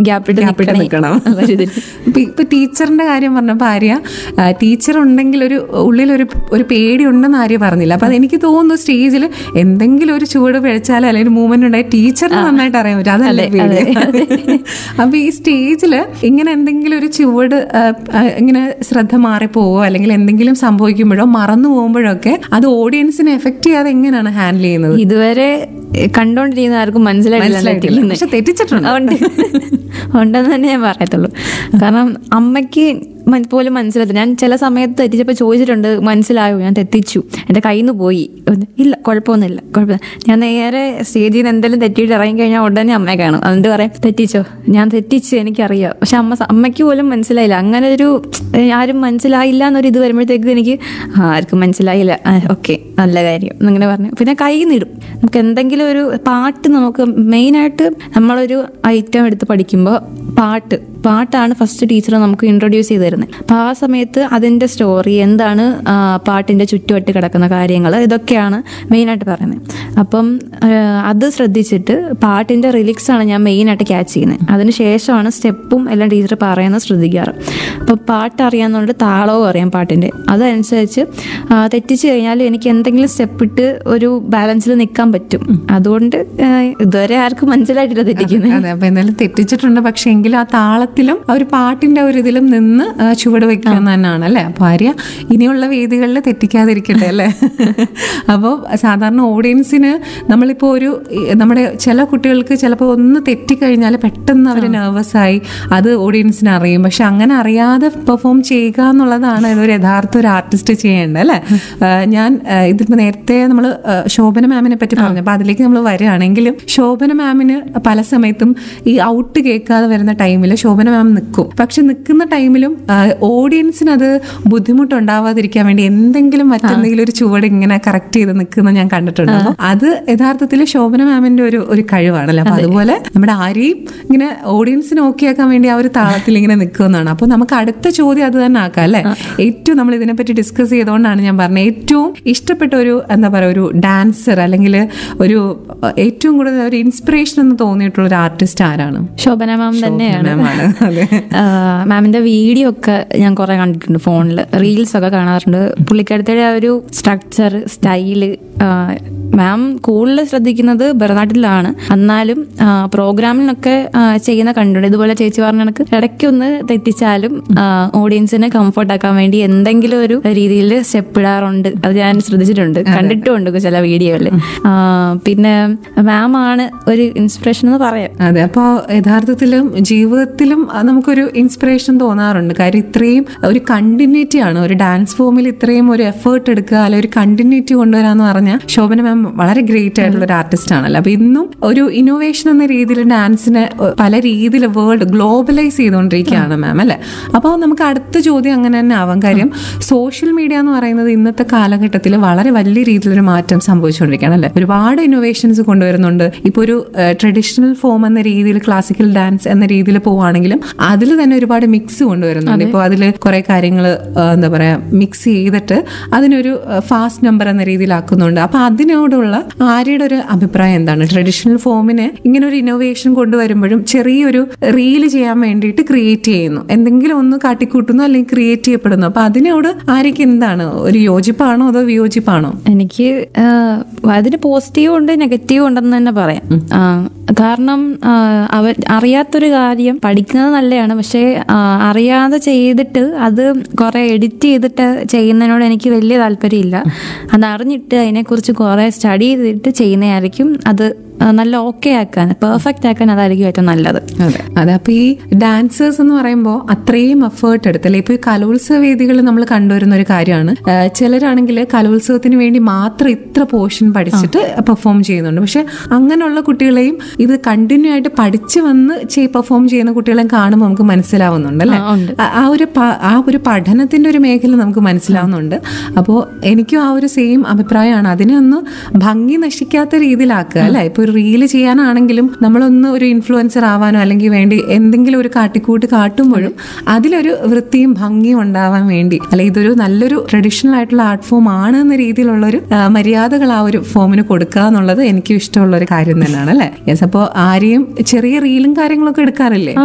Gap ഇട്ട് ഗ്യാപ്പിട്ട് നിൽക്കണം. നിൽക്കണം വലുതിൽ. ഇപ്പൊ ഇപ്പൊ ടീച്ചറിന്റെ കാര്യം പറഞ്ഞപ്പോ ആര്യ ആ, ടീച്ചർ ഉണ്ടെങ്കിൽ ഒരു ഉള്ളിൽ ഒരു ഒരു പേടി ഉണ്ടെന്ന് ആര്യ പറഞ്ഞില്ല അപ്പൊ അതെനിക്ക് തോന്നുന്നു സ്റ്റേജിൽ എന്തെങ്കിലും ഒരു ചുവട് പിഴച്ചാൽ അല്ലെങ്കിൽ മൂവ്മെന്റ് ഉണ്ടായി ടീച്ചറിന് നന്നായിട്ട് അറിയാൻ പറ്റും അതല്ലേ പേടി അപ്പൊ ഈ സ്റ്റേജിൽ ഇങ്ങനെ എന്തെങ്കിലും ഒരു ചുവട് ആ, ആ, ഇങ്ങനെ ശ്രദ്ധ മാറിപ്പോവോ അല്ലെങ്കിൽ എന്തെങ്കിലും സംഭവിക്കുമ്പോഴോ മറന്നു പോകുമ്പോഴോ ഒക്കെ അത് ഓഡിയൻസിനെ എഫക്ട് ചെയ്യാതെ എങ്ങനെയാണ് ഹാൻഡിൽ ചെയ്യുന്നത് ഇതുവരെ കണ്ടോണ്ടിരിക്കുന്ന ആർക്കും മനസ്സിലായിട്ടില്ല മനസ്സിലായിട്ടില്ല. തെറ്റിക്കുന്നത്. പക്ഷെ തെറ്റിച്ചിട്ടുണ്ട്. ഉണ്ട് ഉണ്ടെന്ന് തന്നെ ഞാൻ പറയത്തുള്ളൂ കാരണം അമ്മയ്ക്ക് മൻ- പോലും മനസ്സിലായില്ല ഞാൻ ചില സമയത്ത് തെറ്റിച്ചപ്പോൾ ചോദിച്ചിട്ടുണ്ട് മനസ്സിലായോ ഞാൻ തെറ്റിച്ചു എൻ്റെ കയ്യിൽ നിന്ന് പോയി ഒന്ന്, ഇല്ല കുഴപ്പമൊന്നുമില്ല കുഴപ്പമില്ല ഞാൻ നേരെ സ്റ്റേജിൽ നിന്ന് എന്തെങ്കിലും തെറ്റിയിട്ട് ഇറങ്ങി കഴിഞ്ഞാൽ ഉടനെ അമ്മയെ കാണും അതുകൊണ്ട് പറയാം തെറ്റിച്ചോ ഞാൻ തെറ്റിച്ച് എനിക്കറിയാം പക്ഷെ അമ്മ സ- അമ്മയ്ക്ക് പോലും മനസ്സിലായില്ല അങ്ങനെ ഒരു ഏ, ആരും മനസ്സിലായില്ല എന്നൊരു ഇത് വരുമ്പോഴത്തേക്ക് എനിക്ക് ആ, ആർക്കും മനസ്സിലായില്ല ഓക്കെ നല്ല കാര്യം എന്നിങ്ങനെ പറഞ്ഞു പിന്നെ കൈ നിടും നമുക്ക് എന്തെങ്കിലും ഒരു പാട്ട് നമുക്ക് മെയിനായിട്ട് നമ്മളൊരു ഐറ്റം എടുത്ത് പഠിക്കുമ്പോൾ പാട്ട് പാട്ടാണ് ഫസ്റ്റ് ടീച്ചർ നമുക്ക് ഇൻട്രൊഡ്യൂസ് ചെയ്ത് തരുന്നത് അപ്പോൾ ആ സമയത്ത് അതിൻ്റെ സ്റ്റോറി എന്താണ് ആ, പാട്ടിൻ്റെ ചുറ്റുവട്ട് കിടക്കുന്ന കാര്യങ്ങൾ ഇതൊക്കെയാണ് മെയിനായിട്ട് പറയുന്നത് അപ്പം ആ, അത് ശ്രദ്ധിച്ചിട്ട് പാട്ടിൻ്റെ റിലിക്സ് ആണ് ഞാൻ മെയിനായിട്ട് ക്യാച്ച് ചെയ്യുന്നത് അതിന് ശേഷമാണ് സ്റ്റെപ്പും എല്ലാം ടീച്ചർ പറയുന്നത് ശ്രദ്ധിക്കാറ് അപ്പോൾ പാട്ട് അറിയാവുന്നതുകൊണ്ട് താളവും അറിയാം പാട്ടിൻ്റെ അതനുസരിച്ച് ആ, തെറ്റിച്ച് കഴിഞ്ഞാൽ എനിക്ക് എന്തെങ്കിലും സ്റ്റെപ്പ് ഇട്ട് ഒരു ബാലൻസിൽ നിൽക്കാൻ പറ്റും അതുകൊണ്ട് ആ, ഇതുവരെ ആർക്കും മനസ്സിലായിട്ടില്ല തെറ്റിക്കുന്നത് അതെ അപ്പൊ എന്തായാലും തെറ്റിച്ചിട്ടുണ്ട് പക്ഷെ എങ്കിലും ആ താളത്തിലും ആ ഒരു പാട്ടിന്റെ ഒരു ഇതിലും നിന്ന് ആ, ചുവട് വെക്കുക എന്ന് തന്നെയാണ് അല്ലെ അപ്പൊ ആര്യ ഇനിയുള്ള വേദികളിൽ തെറ്റിക്കാതിരിക്കട്ടെ അല്ലേ അപ്പോൾ സാധാരണ ഓഡിയൻസിന് നമ്മളിപ്പോൾ ഒരു ഈ, നമ്മുടെ ചില കുട്ടികൾക്ക് ചിലപ്പോൾ ഒന്ന് തെറ്റിക്കഴിഞ്ഞാൽ പെട്ടെന്ന് അവർ നെർവസ് ആയി അത് ഓഡിയൻസിന് അറിയും പക്ഷെ അങ്ങനെ അറിയാതെ പെർഫോം ചെയ്യുക എന്നുള്ളതാണ് ഒരു യഥാർത്ഥ ഒരു ആർട്ടിസ്റ്റ് ചെയ്യേണ്ടത് അല്ലേ ആ, ഞാൻ ആ, ഇതിപ്പോ നേരത്തെ നമ്മൾ ശോഭന മാമിനെ പറ്റി പറഞ്ഞു അപ്പൊ അതിലേക്ക് നമ്മൾ വരികയാണെങ്കിലും ശോഭന മാമിന് പല സമയത്തും ഈ ഔട്ട് കേൾക്കാതെ വരുന്ന ടൈമിൽ ശോഭന മാം നിൽക്കും പക്ഷെ നിൽക്കുന്ന ടൈമിലും ഓഡിയൻസിന് അത് ബുദ്ധിമുട്ടുണ്ടാവാതിരിക്കാൻ വേണ്ടി എന്തെങ്കിലും മറ്റെന്തെങ്കിലും ഒരു ചുവട് ഇങ്ങനെ കറക്റ്റ് ചെയ്ത് നിൽക്കുന്ന ഞാൻ കണ്ടിട്ടുണ്ട് അപ്പൊ അത് യഥാർത്ഥത്തിൽ ശോഭന മാമിന്റെ ഒരു ഒരു കഴിവാണല്ലോ അപ്പൊ അതുപോലെ നമ്മുടെ ആരെയും ഇങ്ങനെ ഓഡിയൻസിനെ ഓക്കെ ആക്കാൻ വേണ്ടി ആ ഒരു താളത്തിൽ ഇങ്ങനെ നിൽക്കുന്നതാണ് അപ്പൊ നമുക്ക് അടുത്ത ചോദ്യം അത് തന്നെ ആക്കാം അല്ലെ ഏറ്റവും നമ്മൾ ഇതിനെപ്പറ്റി ഡിസ്കസ് ചെയ്തുകൊണ്ടാണ് ഞാൻ പറഞ്ഞത് ഏറ്റവും ഇഷ്ടപ്പെട്ട ഒരു എന്താ പറയുക ഒരു ഡാൻസർ അല്ലെങ്കിൽ ഒരു അഹ്, ഏറ്റവും കൂടുതൽ ഒരു ഇൻസ്പിറേഷൻ എന്ന് തോന്നിയിട്ടുള്ള ഒരു ആർട്ടിസ്റ്റ് ആരാണ് ശോഭന മാം തന്നെയാണ് മാമാണ് അതെ ആ, മാമിന്റെ വീഡിയോ ഒക്കെ ഞാൻ കുറെ കണ്ടിട്ടുണ്ട് ഫോണിൽ റീൽസ് ഒക്കെ കാണാറുണ്ട് പുള്ളിക്കാരത്തിയുടെ ആ ഒരു സ്ട്രക്ചർ സ്റ്റൈല് മാം കൂടുതൽ ശ്രദ്ധിക്കുന്നത് ഭരതനാട്യത്തിലാണ് എന്നാലും ആ, പ്രോഗ്രാമിനൊക്കെ ആ, ചെയ്യുന്ന കണ്ടിട്ടുണ്ട് ഇതുപോലെ ചേച്ചി പറഞ്ഞ കണക്ക് ഇടയ്ക്കൊന്ന് തെറ്റിച്ചാലും ഓഡിയൻസിനെ കംഫർട്ട് ആക്കാൻ വേണ്ടി എന്തെങ്കിലും ഒരു രീതിയിൽ സ്റ്റെപ്പ് ഇടാറുണ്ട് അത് ഞാൻ ശ്രദ്ധിച്ചിട്ടുണ്ട് കണ്ടിട്ടുമുണ്ട് ചില വീഡിയോയിൽ പിന്നെ മാം ആണ് ഒരു ഇൻസ്പിറേഷൻ എന്ന് പറയാം അതെ അപ്പോൾ യഥാർത്ഥത്തിലും ജീവിതത്തിലും അഹ് നമുക്കൊരു ഇൻസ്പിറേഷൻ തോന്നാറുണ്ട് കാര്യം ഇത്രയും ഒരു കണ്ടിന്യൂറ്റി ആണ് ഒരു ഡാൻസ് ഫോമിൽ ഇത്രയും ഒരു എഫേർട്ട് എടുക്കുക അല്ലെ ഒരു കണ്ടിന്യൂറ്റി കൊണ്ടുവരാന്ന് പറഞ്ഞാൽ ശോഭന മാം വളരെ ഗ്രേറ്റ് ആയിട്ടുള്ള ഒരു ആർട്ടിസ്റ്റ് ആണല്ലോ അപ്പൊ ഇന്നും ഒരു ഇന്നോവേഷൻ എന്ന രീതിയിൽ ഡാൻസിനെ അഹ് പല രീതിയിൽ വേൾഡ് ഗ്ലോബലൈസ് ചെയ്തുകൊണ്ടിരിക്കുകയാണ് മാം അല്ലെ അപ്പോൾ നമുക്ക് അടുത്ത ചോദ്യം അങ്ങനെ തന്നെ ആവാം കാര്യം സോഷ്യൽ മീഡിയ എന്ന് പറയുന്നത് ഇന്നത്തെ കാലഘട്ടത്തിൽ വളരെ വലിയ രീതിയിലൊരു മാറ്റം സംഭവിച്ചുകൊണ്ടിരിക്കുകയാണ് അല്ലെ ഒരുപാട് ഇന്നോവേഷൻസ് കൊണ്ടുവരുന്നുണ്ട് ഇപ്പോൾ ഒരു ട്രഡീഷണൽ ഫോം എന്ന രീതിയിൽ ക്ലാസിക്കൽ ഡാൻസ് എന്ന രീതിയിൽ പോവുകയാണെങ്കിലും അതിൽ തന്നെ ഒരുപാട് മിക്സ് കൊണ്ടുവരുന്നുണ്ട് ഇപ്പോൾ അതിൽ കുറെ കാര്യങ്ങൾ എന്താ പറയാ മിക്സ് ചെയ്തിട്ട് അതിനൊരു ഫാസ്റ്റ് നമ്പർ എന്ന രീതിയിലാക്കുന്നുണ്ട് അപ്പൊ അതിനോടുള്ള ആര്യയുടെ ഒരു അഭിപ്രായം എന്താണ് ട്രഡീഷണൽ ഫോമിന് ഇങ്ങനെ ഒരു ഇന്നോവേഷൻ കൊണ്ടുവരുമ്പോഴും ചെറിയൊരു റീൽ ചെയ്യാൻ വേണ്ടിയിട്ട് ക്രിയേറ്റ് ചെയ്യുന്നു എന്തെങ്കിലും ഒന്ന് കാട്ടിക്കൂട്ടുന്നു അല്ലെങ്കിൽ ക്രിയേറ്റ് ചെയ്യപ്പെടുന്നു അപ്പൊ അതിനോട് ആര്യക്ക് എന്താണ് ഒരു യോജിപ്പാണോ അതോ വിയോജിപ്പാണോ എനിക്ക് ആ, അതിന് പോസിറ്റീവും ഉണ്ട് നെഗറ്റീവും ഉണ്ടെന്ന് തന്നെ പറയാം ആ, കാരണം ആ, അവർ അറിയാത്തൊരു കാര്യം പഠിക്കുന്നത് നല്ലതാണ് പക്ഷേ ആ, അറിയാതെ ചെയ്തിട്ട് അത് കുറെ എഡിറ്റ് ചെയ്തിട്ട് ചെയ്യുന്നതിനോട് എനിക്ക് വലിയ താല്പര്യമില്ല അത് അറിഞ്ഞിട്ട് അതിനെക്കുറിച്ച് കുറെ സ്റ്റഡി ചെയ്തിട്ട് ചെയ്യുന്നതായിരിക്കും അത് ആ, നല്ല ഓക്കെ ആക്കാൻ പെർഫെക്റ്റ് ആക്കാൻ അതായിരിക്കും ഏറ്റവും നല്ലത് അതെ അതെ അപ്പൊ ഈ ഡാൻസേഴ്സ് എന്ന് പറയുമ്പോൾ അത്രയും എഫേർട്ട് എടുത്തല്ലേ ഇപ്പൊ ഈ കലോത്സവ വേദികൾ നമ്മൾ കണ്ടുവരുന്ന ഒരു കാര്യമാണ് ആ, ചിലരാണെങ്കിൽ കലോത്സവത്തിന് വേണ്ടി മാത്രം ഇത്ര പോർഷൻ പഠിച്ചിട്ട് പെർഫോം ചെയ്യുന്നുണ്ട് പക്ഷെ അങ്ങനെയുള്ള കുട്ടികളെയും ഇത് കണ്ടിന്യൂ ആയിട്ട് പഠിച്ചു വന്ന് പെർഫോം ചെയ്യുന്ന കുട്ടികളെയും കാണുമ്പോൾ നമുക്ക് മനസ്സിലാവുന്നുണ്ട് അല്ലേ ആ, ഉണ്ട്. ആ- ആ ഒരു പ- ആ ഒരു പഠനത്തിന്റെ ഒരു മേഖല നമുക്ക് മനസ്സിലാവുന്നുണ്ട് അപ്പോൾ എനിക്കും ആ ഒരു സെയിം അഭിപ്രായമാണ് അതിനെ ഒന്ന് ഭംഗി നശിക്കാത്ത രീതിയിലാക്കുക അല്ലെ ഇപ്പൊ ഒരു റീല് ചെയ്യാനാണെങ്കിലും നമ്മളൊന്ന് ഒരു ഇൻഫ്ലുവൻസർ ആവാനോ അല്ലെങ്കിൽ വേണ്ടി എന്തെങ്കിലും ഒരു കാട്ടിക്കൂട്ട് കാട്ടുമ്പോഴും അതിലൊരു വൃത്തിയും ഭംഗിയും ഉണ്ടാവാൻ വേണ്ടി അല്ലെ ഇതൊരു നല്ലൊരു ട്രഡീഷണൽ ആയിട്ടുള്ള ആർട്ട് ഫോം ആണ് എന്ന രീതിയിലുള്ള ഒരു ആ, മര്യാദകൾ ആ ഒരു ഫോമിന് കൊടുക്കുക എന്നുള്ളത് എനിക്കും ഇഷ്ടമുള്ള ഒരു കാര്യം തന്നെയാണ് അല്ലെ യെസ് അപ്പോൾ ആരെയും ചെറിയ റീലും കാര്യങ്ങളൊക്കെ എടുക്കാറില്ലേ